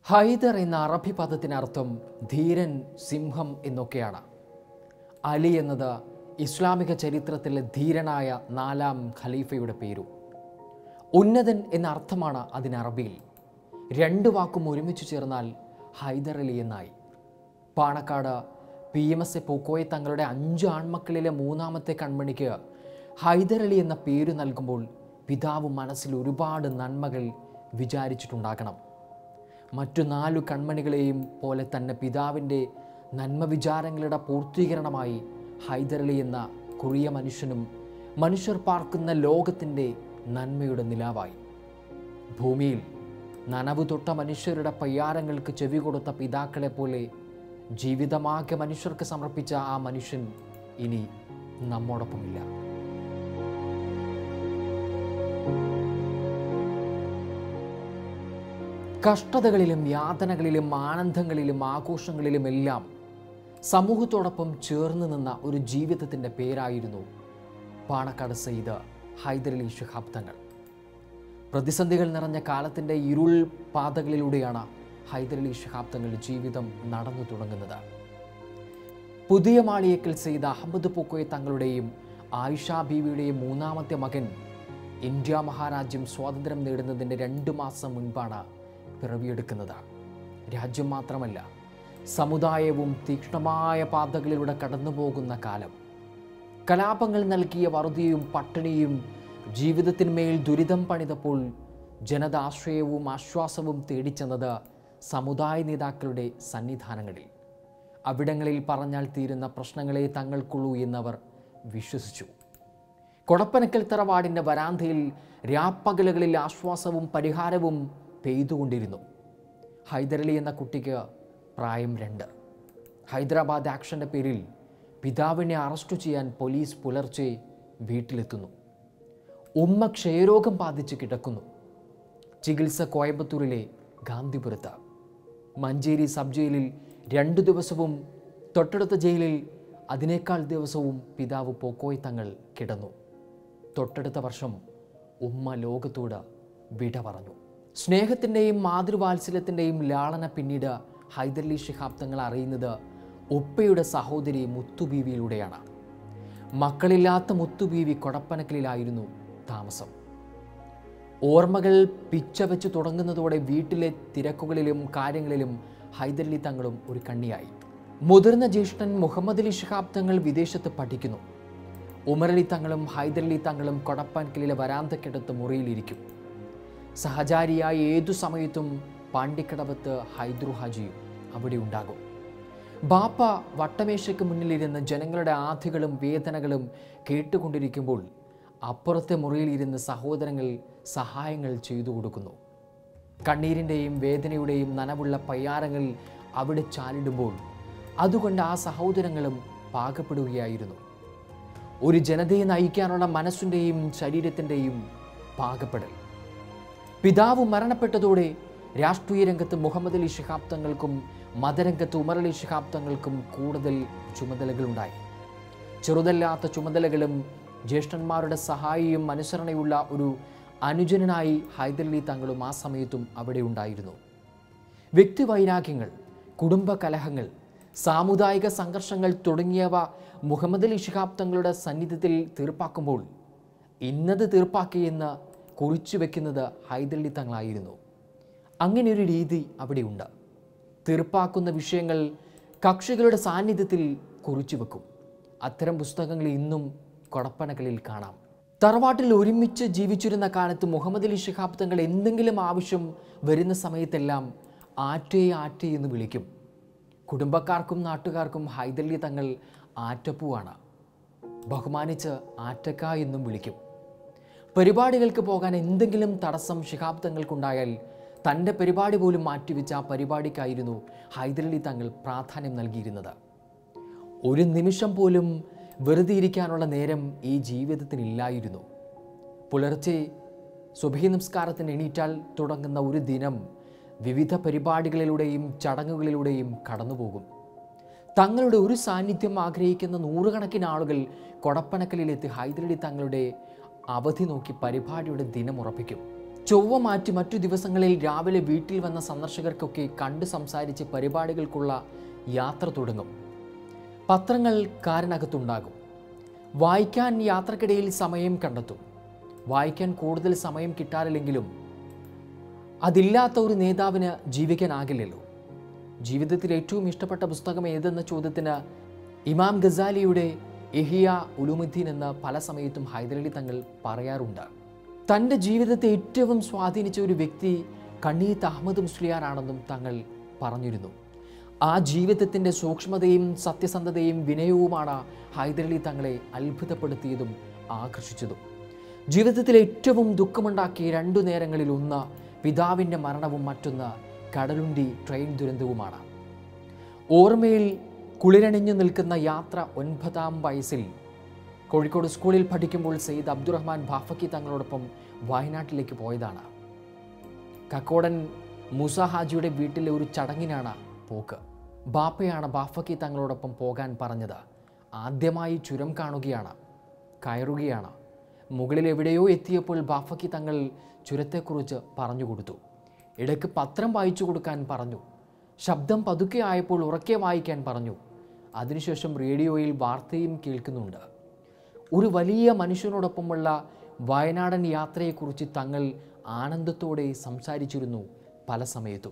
ഹൈദർ എന്ന അറബി പദത്തിനർത്ഥം ധീരൻ സിംഹം എന്നൊക്കെയാണ് അലി എന്നത് ഇസ്ലാമിക ചരിത്രത്തിലെ ധീരനായ നാലാം ഖലീഫയുടെ പേരും ഉന്നതൻ എന്ന അർത്ഥമാണ് അതിന് അറബിയിൽ രണ്ട് വാക്കും ഒരുമിച്ച് ചേർന്നാൽ ഹൈദർ അലി എന്നായി Panakkad P M S A പൂക്കോയെ തങ്ങളുടെ അഞ്ച് ആൺമക്കളിലെ മൂന്നാമത്തെ കൺമണിക്ക് ഹൈദർ അലി എന്ന പേര് നൽകുമ്പോൾ പിതാവ് മനസ്സിൽ ഒരുപാട് നന്മകൾ വിചാരിച്ചിട്ടുണ്ടാകണം മറ്റു നാലു കൺമണികളെയും പോലെ തന്നെ പിതാവിൻ്റെ നന്മ വിചാരങ്ങളുടെ പൂർത്തീകരണമായി ഹൈദരലി എന്ന കുറിയ മനുഷ്യനും മനുഷ്യർ പാർക്കുന്ന ലോകത്തിൻ്റെ നന്മയുടെ നിലാവായി ഭൂമിയിൽ നനവ് തൊട്ട മനുഷ്യരുടെ പയ്യാരങ്ങൾക്ക് ചെവി കൊടുത്ത പിതാക്കളെ പോലെ ജീവിതമാകെ മനുഷ്യർക്ക് സമർപ്പിച്ച ആ മനുഷ്യൻ ഇനി നമ്മോടൊപ്പമില്ല കഷ്ടതകളിലും യാതനകളിലും ആനന്ദങ്ങളിലും ആഘോഷങ്ങളിലും എല്ലാം സമൂഹത്തോടൊപ്പം ചേർന്ന് നിന്ന ഒരു ജീവിതത്തിൻ്റെ പേരായിരുന്നു പാണക്കാട് സയ്യിദ് ഹൈദരലി ശിഹാബ് തങ്ങൾ പ്രതിസന്ധികൾ നിറഞ്ഞ കാലത്തിൻ്റെ ഇരുൾ പാതകളിലൂടെയാണ് ഹൈദരലി ശിഹാബ് തങ്ങളുടെ ജീവിതം നടന്നു തുടങ്ങുന്നത് പുതിയ മാളിയേക്കൽ സെയ്ദ് അഹമ്മദ് പൂക്കോയെ തങ്ങളുടെയും ആയിഷ ബീവിയുടെയും മൂന്നാമത്തെ മകൻ ഇന്ത്യ മഹാരാജ്യം സ്വാതന്ത്ര്യം നേടുന്നതിൻ്റെ രണ്ട് മാസം മുൻപാണ് പിറവിയെടുക്കുന്നത് രാജ്യം മാത്രമല്ല സമുദായവും തീക്ഷ്ണമായ പാതകളിലൂടെ കടന്നുപോകുന്ന കാലം കലാപങ്ങൾ നൽകിയ വറുതിയും പട്ടിണിയും ജീവിതത്തിന്മേൽ ദുരിതം പണിതപ്പോൾ ജനത ആശ്രയവും ആശ്വാസവും തേടിച്ചെന്നത് സമുദായ നേതാക്കളുടെ സന്നിധാനങ്ങളിൽ അവിടങ്ങളിൽ പറഞ്ഞാൽ തീരുന്ന പ്രശ്നങ്ങളെ തങ്ങൾക്കുള്ളൂ എന്നവർ വിശ്വസിച്ചു കൊടപ്പനക്കൽ തറവാടിൻ്റെ വരാന്തയിൽ രാപ്പകലുകളിൽ ആശ്വാസവും പരിഹാരവും പെയ്തുകൊണ്ടിരുന്നു ഹൈദരലി എന്ന കുട്ടിക്ക് പ്രായം രണ്ട് ഹൈദരാബാദ് ആക്ഷൻ്റെ പേരിൽ പിതാവിനെ അറസ്റ്റ് ചെയ്യാൻ പോലീസ് പുലർച്ചെ വീട്ടിലെത്തുന്നു ഉമ്മ ക്ഷയരോഗം ബാധിച്ച് കിടക്കുന്നു ചികിത്സ കോയമ്പത്തൂരിലെ ഗാന്ധിപുരത്ത് മഞ്ചേരി സബ് ജയിലിൽ രണ്ടു ദിവസവും തൊട്ടടുത്ത ജയിലിൽ അതിനേക്കാൾ ദിവസവും പിതാവ് പോക്കോയ് തങ്ങൾ കിടന്നു തൊട്ടടുത്ത വർഷം ഉമ്മ ലോകത്തോട് വിട പറഞ്ഞു സ്നേഹത്തിൻ്റെയും മാതൃവാത്സല്യത്തിൻ്റെയും ലാളന പിന്നീട് ഹൈദർലി ശിഹാബ് തങ്ങൾ അറിയുന്നത് ഉപ്പയുടെ സഹോദരി മുത്തുബീവിയിലൂടെയാണ് മക്കളില്ലാത്ത മുത്തുബീവി കൊടപ്പനക്കലിലായിരുന്നു താമസം ഓർമ്മകൾ പിച്ച വെച്ച് തുടങ്ങുന്നതോടെ വീട്ടിലെ തിരക്കുകളിലും കാര്യങ്ങളിലും ഹൈദരലി തങ്ങളും ഒരു കണ്ണിയായി മുതിർന്ന ജ്യേഷ്ഠൻ മുഹമ്മദ് അലി ഷിഹാബ് തങ്ങൾ വിദേശത്ത് പഠിക്കുന്നു ഉമറലി തങ്ങളും ഹൈദരലി തങ്ങളും കൊടപ്പാൻകലിലെ വരാന്തക്കിടത്ത് മുറിയിലിരിക്കും സഹചാരിയായി ഏതു സമയത്തും പാണ്ടിക്കടവത്ത് ഹൈദ്രു ഹാജിയും അവിടെ ഉണ്ടാകും ബാപ്പ വട്ടമേശയ്ക്ക് മുന്നിലിരുന്ന് ജനങ്ങളുടെ ആധികളും വേദനകളും കേട്ടുകൊണ്ടിരിക്കുമ്പോൾ അപ്പുറത്തെ മുറിയിലിരുന്ന് സഹോദരങ്ങൾ സഹായങ്ങൾ ചെയ്തു കൊടുക്കുന്നു കണ്ണീരിൻ്റെയും വേദനയുടെയും നനവുള്ള പയ്യാരങ്ങൾ അവിടെ ചാലിടുമ്പോൾ അതുകൊണ്ട് ആ സഹോദരങ്ങളും പാകപ്പെടുകയായിരുന്നു ഒരു ജനതയെ നയിക്കാനുള്ള മനസ്സിൻ്റെയും ശരീരത്തിൻ്റെയും പാകപ്പെടൽ പിതാവ് മരണപ്പെട്ടതോടെ രാഷ്ട്രീയ രംഗത്ത് മുഹമ്മദ് അലി ശിഹാബ് തങ്ങൾക്കും മതരംഗത്ത് ഉമർ അലി ശിഹാബ് തങ്ങൾക്കും കൂടുതൽ ചുമതലകളുണ്ടായി ചെറുതല്ലാത്ത ചുമതലകളും ജ്യേഷ്ഠന്മാരുടെ സഹായിയും അനുസരണയുള്ള ഒരു അനുജനായി ഹൈദരലി തങ്ങളും ആ സമയത്തും അവിടെ ഉണ്ടായിരുന്നു വ്യക്തിവൈരാഗ്യങ്ങൾ കുടുംബ കലഹങ്ങൾ സാമുദായിക സംഘർഷങ്ങൾ തുടങ്ങിയവ മുഹമ്മദ് അലി ശിഹാബ് തങ്ങളുടെ സന്നിധ്യത്തിൽ തീർപ്പാക്കുമ്പോൾ ഇന്നത് തീർപ്പാക്കിയെന്ന് കുറിച്ചു വെക്കുന്നത് ഹൈദരലി തങ്ങളായിരുന്നു അങ്ങനെയൊരു രീതി അവിടെയുണ്ട് തീർപ്പാക്കുന്ന വിഷയങ്ങൾ കക്ഷികളുടെ സാന്നിധ്യത്തിൽ കുറിച്ചു വെക്കും അത്തരം പുസ്തകങ്ങൾ ഇന്നും കൊടപ്പനകളിൽ കാണാം തറവാട്ടിൽ ഒരുമിച്ച് ജീവിച്ചിരുന്ന കാലത്ത് മുഹമ്മദ് അലി ഷിഹാബ് തങ്ങൾ എന്തെങ്കിലും ആവശ്യം വരുന്ന സമയത്തെല്ലാം ആറ്റേ ആറ്റേ എന്ന് വിളിക്കും കുടുംബക്കാർക്കും നാട്ടുകാർക്കും ഹൈദരലി തങ്ങൾ ആറ്റപ്പൂവാണ് ബഹുമാനിച്ച് ആറ്റക്ക എന്നും വിളിക്കും പരിപാടികൾക്ക് പോകാൻ എന്തെങ്കിലും തടസ്സം ശിഹാബ് തങ്ങൾക്കുണ്ടായാൽ തൻ്റെ പരിപാടി പോലും മാറ്റിവെച്ച് ആ പരിപാടിക്കായിരുന്നു ഹൈദരലി തങ്ങൾ പ്രാധാന്യം നൽകിയിരുന്നത് ഒരു നിമിഷം പോലും വെറുതെ ഇരിക്കാനുള്ള നേരം ഈ ജീവിതത്തിനില്ലായിരുന്നു പുലർച്ചെ സുബഹി നമസ്കാരത്തിന് എണീറ്റാൽ തുടങ്ങുന്ന ഒരു ദിനം വിവിധ പരിപാടികളിലൂടെയും ചടങ്ങുകളിലൂടെയും കടന്നുപോകും തങ്ങളുടെ ഒരു സാന്നിധ്യം ആഗ്രഹിക്കുന്ന നൂറുകണക്കിന് ആളുകൾ കൊടപ്പനക്കലിലെത്തി ഹൈദരലി തങ്ങളുടെ അവധി നോക്കി പരിപാടിയുടെ ദിനം ഉറപ്പിക്കും ചൊവ്വ മാറ്റി മറ്റു ദിവസങ്ങളിൽ രാവിലെ വീട്ടിൽ വന്ന സന്ദർശകർക്കൊക്കെ കണ്ടു സംസാരിച്ച് പരിപാടികൾക്കുള്ള യാത്ര തുടങ്ങും പത്രങ്ങൾ കാറിനകത്തുണ്ടാകും വായിക്കാൻ യാത്രക്കിടയിൽ സമയം കണ്ടെത്തും വായിക്കാൻ കൂടുതൽ സമയം കിട്ടാറില്ലെങ്കിലും അതില്ലാത്ത ഒരു നേതാവിന് ജീവിക്കാനാകില്ലല്ലോ ജീവിതത്തിൽ ഏറ്റവും ഇഷ്ടപ്പെട്ട പുസ്തകം ഏതെന്ന ചോദ്യത്തിന് ഇമാം ഗസാലിയുടെ എഹിയ ഉലുമുദ്ദീൻ എന്ന് പല സമയത്തും ഹൈദരലി തങ്ങൾ പറയാറുണ്ട് തൻ്റെ ജീവിതത്തെ ഏറ്റവും സ്വാധീനിച്ച ഒരു വ്യക്തി കണ്ണീത്ത് അഹമ്മദ് മുസ്ലിയാറാണെന്നും തങ്ങൾ പറഞ്ഞിരുന്നു ആ ജീവിതത്തിൻ്റെ സൂക്ഷ്മതയും സത്യസന്ധതയും വിനയവുമാണ് ഹൈദരലി തങ്ങളെ അത്ഭുതപ്പെടുത്തിയതും ആകർഷിച്ചതും ജീവിതത്തിൽ ഏറ്റവും ദുഃഖമുണ്ടാക്കിയ രണ്ടു നേരങ്ങളിൽ ഒന്ന് പിതാവിൻ്റെ മരണവും മറ്റൊന്ന് കടലുണ്ടി ട്രെയിൻ ദുരന്തവുമാണ് ഓർമ്മയിൽ കുളിരണിഞ്ഞു നിൽക്കുന്ന യാത്ര ഒൻപതാം വയസ്സിൽ കോഴിക്കോട് സ്കൂളിൽ പഠിക്കുമ്പോൾ സെയ്ദ് അബ്ദുറഹ്മാൻ ബാഫക്കി തങ്ങളോടൊപ്പം വയനാട്ടിലേക്ക് പോയതാണ് കക്കോടൻ മുസ ഹാജിയുടെ വീട്ടിലെ ഒരു ചടങ്ങിനാണ് പോക്ക് ബാപ്പയാണ് ബാഫക്കി തങ്ങളോടൊപ്പം പോകാൻ പറഞ്ഞത് ആദ്യമായി ചുരം കാണുകയാണ് കയറുകയാണ് മുകളിൽ എവിടെയോ എത്തിയപ്പോൾ ബാഫക്കി തങ്ങൾ ചുരത്തെക്കുറിച്ച് പറഞ്ഞു കൊടുത്തു ഇടയ്ക്ക് പത്രം വായിച്ചു കൊടുക്കാൻ പറഞ്ഞു ശബ്ദം പതുക്കെ ആയപ്പോൾ ഉറക്കെ വായിക്കാൻ പറഞ്ഞു അതിനുശേഷം റേഡിയോയിൽ വാർത്തയും കേൾക്കുന്നുണ്ട് ഒരു വലിയ മനുഷ്യനോടൊപ്പമുള്ള വയനാടൻ യാത്രയെക്കുറിച്ച് തങ്ങൾ ആനന്ദത്തോടെ സംസാരിച്ചിരുന്നു പല സമയത്തും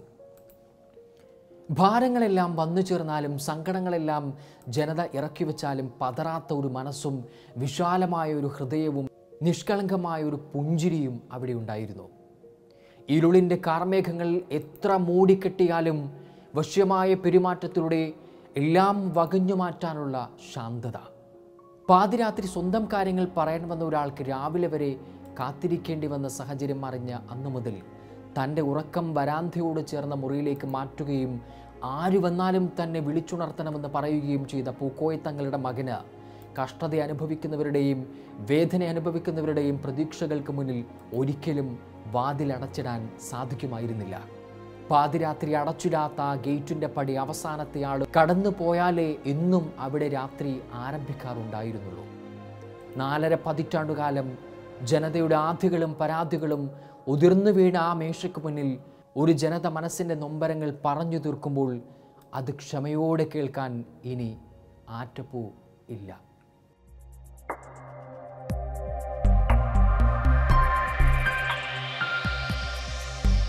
ഭാരങ്ങളെല്ലാം വന്നു ചേർന്നാലും സങ്കടങ്ങളെല്ലാം ജനത ഇറക്കി വെച്ചാലും പതറാത്ത ഒരു മനസ്സും വിശാലമായ ഒരു ഹൃദയവും നിഷ്കളങ്കമായ ഒരു പുഞ്ചിരിയും അവിടെ ഉണ്ടായിരുന്നു ഇരുളിൻ്റെ കാർമേഘങ്ങൾ എത്ര മൂടിക്കെട്ടിയാലും വശ്യമായ പെരുമാറ്റത്തിലൂടെ എല്ലാം വകഞ്ഞു മാറ്റാനുള്ള ശാന്തത പാതിരാത്രി സ്വന്തം കാര്യങ്ങൾ പറയാൻ വന്ന ഒരാൾക്ക് രാവിലെ വരെ കാത്തിരിക്കേണ്ടി വന്ന സാഹചര്യം അറിഞ്ഞ അന്നു മുതൽ തൻ്റെ ഉറക്കം വരാന്തയോട് ചേർന്ന മുറിയിലേക്ക് മാറ്റുകയും ആര് വന്നാലും തന്നെ വിളിച്ചുണർത്തണമെന്ന് പറയുകയും ചെയ്ത പൂക്കോയ തങ്ങളുടെ മകന് കഷ്ടത അനുഭവിക്കുന്നവരുടെയും വേദന അനുഭവിക്കുന്നവരുടെയും പ്രതീക്ഷകൾക്ക് മുന്നിൽ ഒരിക്കലും വാതിലടച്ചിടാൻ സാധിക്കുമായിരുന്നില്ല പാതിരാത്രി അടച്ചിടാത്ത ആ ഗേറ്റിൻ്റെ പടി അവസാനത്തെ ആൾ കടന്നു പോയാലേ എന്നും അവിടെ രാത്രി ആരംഭിക്കാറുണ്ടായിരുന്നുള്ളൂ നാലര പതിറ്റാണ്ടുകാലം ജനതയുടെ ആധികളും പരാതികളും ഉതിർന്നു വീണ ആ മേശയ്ക്ക് മുന്നിൽ ഒരു ജനത മനസ്സിൻ്റെ നൊമ്പരങ്ങൾ പറഞ്ഞു തീർക്കുമ്പോൾ അത് ക്ഷമയോടെ കേൾക്കാൻ ഇനി ആറ്റപ്പൂ ഇല്ല